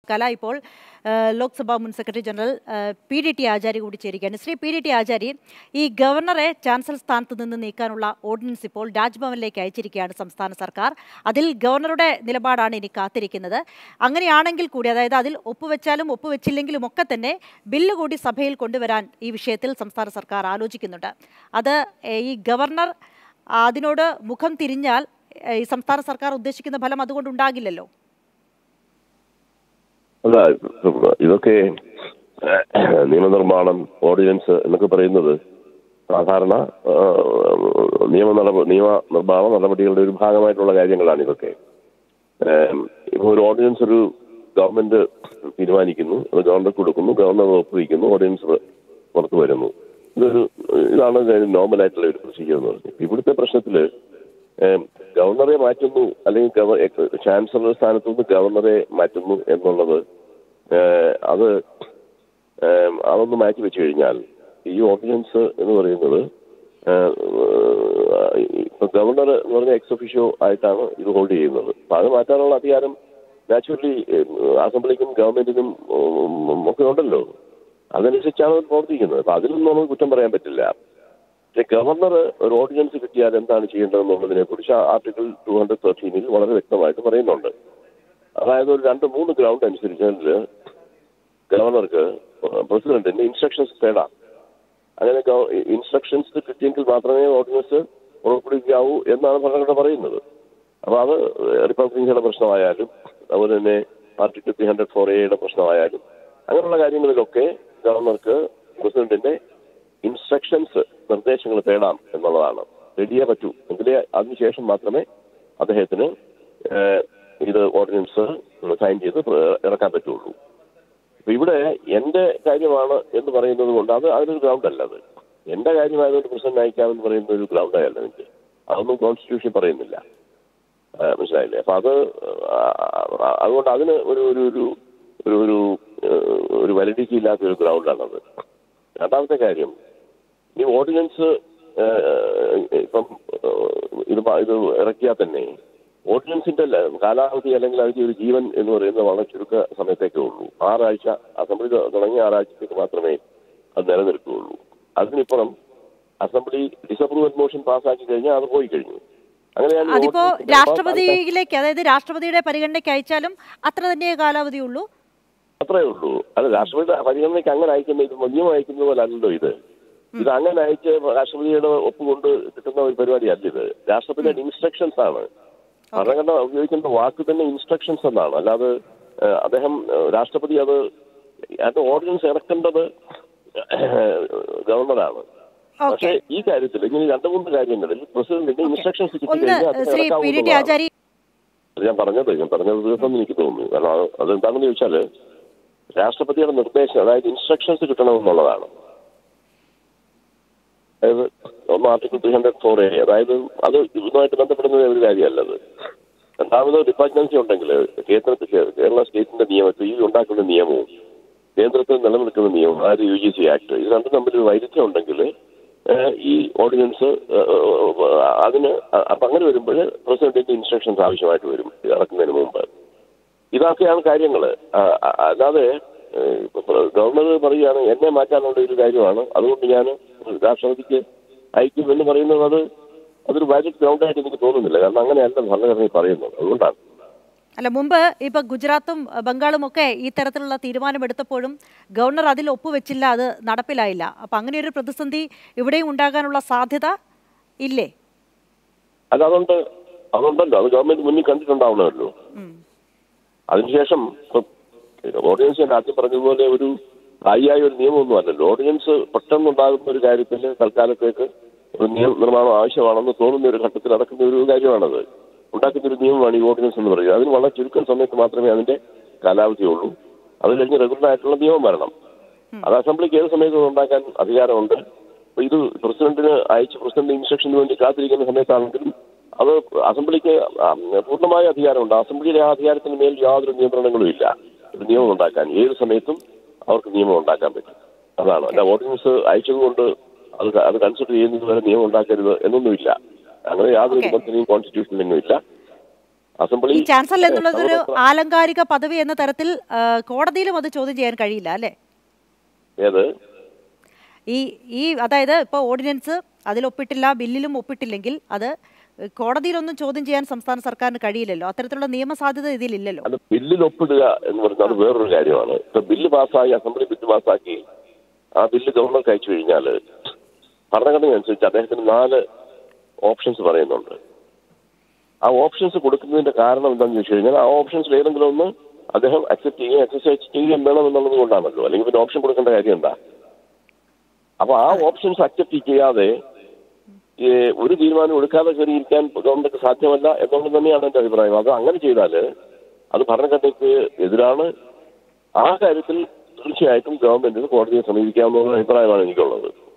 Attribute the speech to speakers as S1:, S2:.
S1: കല ഇപ്പോൾ ആ, ലോക്സഭാ മുൻ സെക്രട്ടറി ജനറൽ ആ, പി ഡി ടി ആചാര്യ കൂടി ചേരുകയാണ് Shri P D T Achary ഈ ഗവർണറെ ചാൻസലർ സ്ഥാനത്ത് നിന്ന് നീക്കാനുള്ള ഓർഡിനൻസ് ഇപ്പോൾ രാജ്ഭവനിലേക്ക് അയച്ചിരിക്കുകയാണ് സംസ്ഥാന സർക്കാർ അതിൽ ഗവർണറുടെ നിലപാടാണ് ഇനി കാത്തിരിക്കുന്നത് അങ്ങനെയാണെങ്കിൽ കൂടി അതായത് അതിൽ ഒപ്പുവെച്ചാലും ഒപ്പുവെച്ചില്ലെങ്കിലും ഒക്കെ തന്നെ ബില്ല് കൂടി സഭയിൽ കൊണ്ടുവരാൻ ഈ വിഷയത്തിൽ സംസ്ഥാന സർക്കാർ ആലോചിക്കുന്നുണ്ട് അത് ഏ, ഈ ഗവർണർ അതിനോട് മുഖം തിരിഞ്ഞാൽ ഏ, ഈ സംസ്ഥാന സർക്കാർ ഉദ്ദേശിക്കുന്ന ഫലം അതുകൊണ്ട് ഉണ്ടാകില്ലല്ലോ
S2: അല്ല ഇതൊക്കെ ഏഹ്, നിയമനിർമ്മാണം ഓർഡിനൻസ് എന്നൊക്കെ പറയുന്നത് സാധാരണ ഏഹ്, നിയമ നടപ നിയമ നിർമ്മാണ നടപടികളുടെ ഒരു ഭാഗമായിട്ടുള്ള കാര്യങ്ങളാണ് ഇതൊക്കെ ഏഹ്, ഇപ്പൊ ഒരു ഓർഡിനൻസ് ഒരു ഗവൺമെന്റ് തീരുമാനിക്കുന്നു അത് ഗവർണർ കൊടുക്കുന്നു ഗവർണർ ഒപ്പുവയ്ക്കുന്നു ഓർഡിനൻസ് പുറത്തു വരുന്നു ഇതൊരു ഇതാണ് നോർമൽ ആയിട്ടുള്ള ഒരു പ്രൊസീജിയർ എന്ന് പറയുന്നത് ഇവിടുത്തെ പ്രശ്നത്തില് ഏഹ്, ഗവർണറെ മാറ്റുന്നു അല്ലെങ്കിൽ ഗവ- എക്സ് ചാൻസലർ സ്ഥാനത്തു നിന്ന് ഗവർണറെ മാറ്റുന്നു എന്നുള്ളത് ഏഹ്, അത് ഏഹ്, അതൊന്ന് മാറ്റി വെച്ച് കഴിഞ്ഞാൽ ഈ ഓർഡിനൻസ് എന്ന് പറയുന്നത് ഏഹ്, ഇപ്പൊ ഗവർണർ എന്ന് പറഞ്ഞ എക്സ് ഒഫീഷ്യോ ആയിട്ടാണ് ഇത് ഹോൾഡ് ചെയ്യുന്നത് അപ്പൊ അത് മാറ്റാനുള്ള അധികാരം നാച്ചുറലി അസംബ്ലിക്കും ഗവൺമെന്റിനും ഉം, ഒക്കെ ഉണ്ടല്ലോ അതനുസരിച്ചാണ് അത് പ്രവർത്തിക്കുന്നത് അപ്പൊ അതിലൊന്നും നമുക്ക് കുറ്റം പറയാൻ പറ്റില്ല പക്ഷെ ഗവർണർ ഒരു ഓർഡിനൻസ് കിട്ടിയാൽ എന്താണ് ചെയ്യേണ്ടതെന്നുള്ളതിനെ കുറിച്ച് ആർട്ടിക്കിൾ ടു ഹൺഡ്രഡ് തേർട്ടീനിൽ വളരെ വ്യക്തമായിട്ട് പറയുന്നുണ്ട് അതായത് ഒരു രണ്ട് മൂന്ന് ഗ്രൗണ്ട് അനുസരിച്ച് ഗവർണർക്ക് പ്രസിഡന്റിന്റെ ഇൻസ്ട്രക്ഷൻസ് തേടാം അങ്ങനെ ഇൻസ്ട്രക്ഷൻസ് കിട്ടിയെങ്കിൽ മാത്രമേ ഓർഡിനൻസ് പുറപ്പെടുവിക്കാവൂ എന്നാണ് ഭരണഘടന പറയുന്നത് അപ്പൊ അത് റിപ്പബ്ലിക്കൻസിയുടെ പ്രശ്നമായാലും അതുപോലെ തന്നെ ആർട്ടിക്കിൾ ത്രീ ഹൺഡ്രഡ് ഫോർ എയുടെ പ്രശ്നമായാലും അങ്ങനെയുള്ള കാര്യങ്ങളിലൊക്കെ ഗവർണർക്ക് പ്രസിഡന്റിന്റെ ഇൻസ്ട്രക്ഷൻസ് നിർദ്ദേശങ്ങൾ തേടാം എന്നുള്ളതാണ് റെഡിയേ പറ്റൂ എങ്കിലേ അതിനുശേഷം മാത്രമേ അദ്ദേഹത്തിന് ഏഹ്, ഇത് ഓർഡിനൻസ് സൈൻ ചെയ്ത് ഇറക്കാൻ പറ്റുള്ളൂ അപ്പൊ ഇവിടെ എന്റെ കാര്യമാണ് എന്ന് പറയുന്നത് കൊണ്ട് അത് അതിനൊരു ഗ്രൗണ്ട് അല്ല അത് എന്റെ കാര്യമായതുകൊണ്ട് പ്രസിഡന്റ് അയക്കാമെന്ന് പറയുന്ന ഒരു ഗ്രൗണ്ട് അല്ല എനിക്ക് അതൊന്നും കോൺസ്റ്റിറ്റ്യൂഷൻ പറയുന്നില്ല ആ, മനസ്സിലായില്ലേ അപ്പൊ അത് ആ, ആ, അതുകൊണ്ട് അതിന് ഒരു ഒരു ഒരു ഒരു ഒരു ഏഹ്, ഒരു വാലിഡിറ്റി ഇല്ലാത്ത ഒരു ഗ്രൗണ്ടാണത് രണ്ടാമത്തെ കാര്യം ഈ ഓർഡിനൻസ് ഇപ്പം ഏഹ്, ഇത് പ- ഇത് ഇറക്കിയാൽ തന്നെ ഓർഡിനൻസിന്റെ ല- കാലാവധി അല്ലെങ്കിൽ അതിന്റെ ഒരു ജീവൻ എന്ന് പറയുന്നത് വളരെ ചുരുക്ക സമയത്തേക്കേ ഉള്ളൂ ആറാഴ്ച അസംബ്ലി ത- തുടങ്ങിയ ആറാഴ്ചത്തേക്ക് മാത്രമേ അത് നിലനിൽക്കുകയുള്ളൂ അതിനിപ്പുറം അസംബ്ലി ഡിസപ്രൂവൽ മോഷൻ പാസ്സാക്കി കഴിഞ്ഞാൽ അത് പോയി കഴിഞ്ഞു അങ്ങനെയാണ് ഈ
S1: അതിപ്പോ
S2: ordinance ചിലപ്പോൾ
S1: രാഷ്ട്രപതിയിലേക്ക് അതായത് രാഷ്ട്രപതിയുടെ പരിഗണനയ്ക്ക് അയച്ചാലും അത്ര തന്നെ കാലാവധിയുള്ളൂ
S2: അത്രേ ഉള്ളൂ അല്ല രാഷ്ട്രപതി പരിഗണനയ്ക്ക് അങ്ങനെ അയക്കുന്ന ഇത് നിയമം അയക്കുന്ന പോലെ അല്ലല്ലോ ഇത് ഇത് അങ്ങനെ അയച്ച് രാഷ്ട്രപതിയുടെ ഒപ്പുകൊണ്ട് കിട്ടുന്ന ഒരു പരിപാടി അല്ല ഇത് രാഷ്ട്രപതിയുടെ ഇൻസ്ട്രക്ഷൻസ് ആണ് ഭരണഘടന ഉപയോഗിക്കുന്ന വാക്ക് തന്നെ ഇൻസ്ട്രക്ഷൻസ് എന്നാണ് അല്ലാതെ ഏഹ്, അദ്ദേഹം ഏഹ്, രാഷ്ട്രപതി അത് അത് ഓർഡിനൻസ് ഇറക്കേണ്ടത് ഗവർണറാണ് പക്ഷേ ഈ കാര്യത്തിൽ ഇങ്ങനെ രണ്ട് മൂന്ന് കാര്യങ്ങളിൽ പ്രസിഡന്റിന്റെ ഇൻസ്ട്രക്ഷൻസ് കിട്ടി
S1: ഒന്ന്
S2: കഴിഞ്ഞാൽ അത്
S1: ശ്രീ പി ഡി ടി
S2: ഇറക്കാവുന്നതാണ്.
S1: ആചാരി
S2: അത് ഞാൻ പറഞ്ഞത് ഞാൻ പറഞ്ഞത് ദിവസം എനിക്ക് തോന്നുന്നു കാരണം അത് അതെന്താണെന്ന് ചോദിച്ചാല് രാഷ്ട്രപതിയുടെ നിർദ്ദേശം അതായത് ഇൻസ്ട്രക്ഷൻസ് കിട്ടണമെന്നുള്ളതാണ് അതായത് ഒന്ന് article three hundred four A അതായത് അത് ഇതുമായിട്ട് ബന്ധപ്പെടുന്ന ഒരു കാര്യമല്ലത് രണ്ടാമത് ഡിപ്പാർട്ട്മെൻസി ഉണ്ടെങ്കിൽ കേന്ദ്രത്തിൽ കേരള സ്റ്റേറ്റിന്റെ നിയമത്തിൽ ഈ ഉണ്ടാക്കുന്ന നിയമവും കേന്ദ്രത്തിൽ നിലനിൽക്കുന്ന നിയമം അതായത് യു ജി സി ആക്ട് ഇത് രണ്ടും തമ്മിൽ ഒരു വൈരുദ്ധ്യം ഉണ്ടെങ്കിൽ ഏഹ്, ഈ ഓർഡിനൻസ് ഏഹ്, അതിന് അപ്പൊ അങ്ങനെ വരുമ്പോൾ പ്രസിഡന്റിന്റെ ഇൻസ്ട്രക്ഷൻസ് ആവശ്യമായിട്ട് വരും ഇറക്കുന്നതിന് മുമ്പ് ഇതൊക്കെയാണ് കാര്യങ്ങൾ അല്ലാതെ ഏഹ്, ഇപ്പൊ ഗവർണർ പറയുകയാണ് എന്നെ മാറ്റാനുള്ള ഒരു കാര്യമാണ് അതുകൊണ്ട് ഞാൻ രാഷ്ട്രപതിക്ക് അയക്കും എന്ന് പറയുന്നത് അത് അതൊരു വാലിഡ് ഗ്രൗണ്ടായിട്ട് എനിക്ക് തോന്നുന്നില്ല കാരണം അങ്ങനെയല്ല ഭരണഘടനയിൽ പറയുന്നത് അതുകൊണ്ടാണ്
S1: അല്ല മുമ്പ് ഇപ്പൊ ഗുജറാത്തും അഹ്, ബംഗാളും ഒക്കെ ഈ തരത്തിലുള്ള തീരുമാനമെടുത്തപ്പോഴും ഗവർണർ അതിൽ ഒപ്പുവെച്ചില്ല അത് നടപ്പിലായില്ല അപ്പൊ അങ്ങനെ ഒരു പ്രതിസന്ധി ഇവിടെയും ഉണ്ടാകാനുള്ള സാധ്യത ഇല്ലേ
S2: അല്ല അതുകൊണ്ട് അതുണ്ടല്ലോ അത് ഗവൺമെന്റ് മുന്നിൽ കണ്ടിട്ടുണ്ടാവണമല്ലോ
S1: ഉം.
S2: അതിനുശേഷം ഇപ്പം ഓർഡിനൻസ് ഞാൻ ആദ്യം പറഞ്ഞതുപോലെ ഒരു സ്ഥായിയായ ഒരു നിയമമൊന്നും അല്ലല്ലോ ഓർഡിനൻസ് പെട്ടെന്നുണ്ടാകുന്ന ഒരു കാര്യത്തിൽ തൽക്കാലത്തേക്ക് ഒരു നിയമ നിർമ്മാണം ആവശ്യമാണെന്ന് തോന്നുന്ന ഒരു ഘട്ടത്തിൽ നടക്കുന്ന ഒരു കാര്യമാണത് ഉണ്ടാക്കുന്ന ഒരു നിയമമാണ് ഈ ഓർഡിനൻസ് എന്ന് പറയുന്നത് അതിന് വളരെ ചുരുക്കം സമയത്ത് മാത്രമേ അതിന്റെ കാലാവധി ഉള്ളൂ അത് കഴിഞ്ഞ് റെഗുലർ ആയിട്ടുള്ള നിയമം വരണം അത് അസംബ്ലിക്ക് ഏത് സമയത്തും ഉണ്ടാക്കാൻ അധികാരമുണ്ട് അപ്പൊ ഇത് പ്രസിഡന്റിന് അയച്ച് പ്രസിഡന്റ് ഇൻസ്ട്രക്ഷന് വേണ്ടി കാത്തിരിക്കുന്ന സമയത്താണെങ്കിലും അത് അസംബ്ലിക്ക് ആ, പൂർണ്ണമായ അധികാരമുണ്ട് അസംബ്ലിയുടെ ആ അധികാരത്തിന് മേൽ യാതൊരു നിയന്ത്രണങ്ങളും ഇല്ല ഒരു നിയമം ഉണ്ടാക്കാൻ ഏത് സമയത്തും അവർക്ക് നിയമം ഉണ്ടാക്കാൻ പറ്റും അതാണ് അല്ല ഓർഡിനൻസ് അയച്ചതുകൊണ്ട് അത് ക- അത് കൺസിഡർ ചെയ്യുന്നത് വരെ നിയമം ഉണ്ടാക്കരുത് എന്നൊന്നുമില്ല അങ്ങനെ യാതൊരു
S1: Okay.
S2: നിബന്ധനയും കോൺസ്റ്റിറ്റ്യൂഷനിലൊന്നും ഇല്ല അസംബ്ലി
S1: ഈ ചാൻസലർ എന്നുള്ളതൊരു ആലങ്കാരിക പദവി എന്ന തരത്തിൽ ആ, കോടതിയിലും അത് ചോദ്യം ചെയ്യാൻ കഴിയില്ല അല്ലേ
S2: ഏത്
S1: ഈ ഈ അതായത് ഇപ്പോൾ ഓർഡിനൻസ് അതിൽ ഒപ്പിട്ടില്ല ബില്ലിലും ഒപ്പിട്ടില്ലെങ്കിൽ അത് കോടതിയിലൊന്നും ചോദ്യം ചെയ്യാൻ സംസ്ഥാന സർക്കാരിന് കഴിയില്ലല്ലോ അത്തരത്തിലുള്ള നിയമസാധ്യത ഇതിലില്ലല്ലോ
S2: അത് ബില്ലിൽ ഒപ്പിടുക എന്ന് പറഞ്ഞാൽ അത് വേറൊരു കാര്യമാണ് ഇപ്പൊ ബില്ല് പാസ്സായി അസംബ്ലി ബില്ല് പാസ്സാക്കി ആ ബില്ല് ഗവർണർക്ക് അയച്ചു കഴിഞ്ഞാൽ ഭരണഘടന അനുസരിച്ച് അദ്ദേഹത്തിന് നാല് ഓപ്ഷൻസ് പറയുന്നുണ്ട് ആ ഓപ്ഷൻസ് കൊടുക്കുന്നതിന്റെ കാരണം എന്താണെന്ന് ചോദിച്ചു കഴിഞ്ഞാൽ ആ ഓപ്ഷൻസിൽ ഏതെങ്കിലും ഒന്ന് അദ്ദേഹം അക്സെപ്റ്റ് ചെയ്യുകയും എക്സസൈസ് ചെയ്യുകയും വേണം എന്നുള്ളത് കൊണ്ടാണല്ലോ അല്ലെങ്കിൽ പിന്നെ ഓപ്ഷൻ കൊടുക്കേണ്ട കാര്യം എന്താ അപ്പൊ ആ ഓപ്ഷൻസ് അക്സെപ്റ്റ് ചെയ്യാതെ ഈ ഒരു തീരുമാനം എടുക്കാതെ കയറിയിരിക്കാൻ ഗവൺമെന്റ് സാധ്യമല്ല എന്നുള്ളത് തന്നെയാണ് എന്റെ അഭിപ്രായം അത് അങ്ങനെ ചെയ്താൽ അത് ഭരണഘടനയ്ക്ക് എതിരാണ് ആ കാര്യത്തിൽ തീർച്ചയായിട്ടും ഗവൺമെന്റിന് കോടതിയെ സമീപിക്കാവുന്ന അഭിപ്രായമാണ് എനിക്കുള്ളത്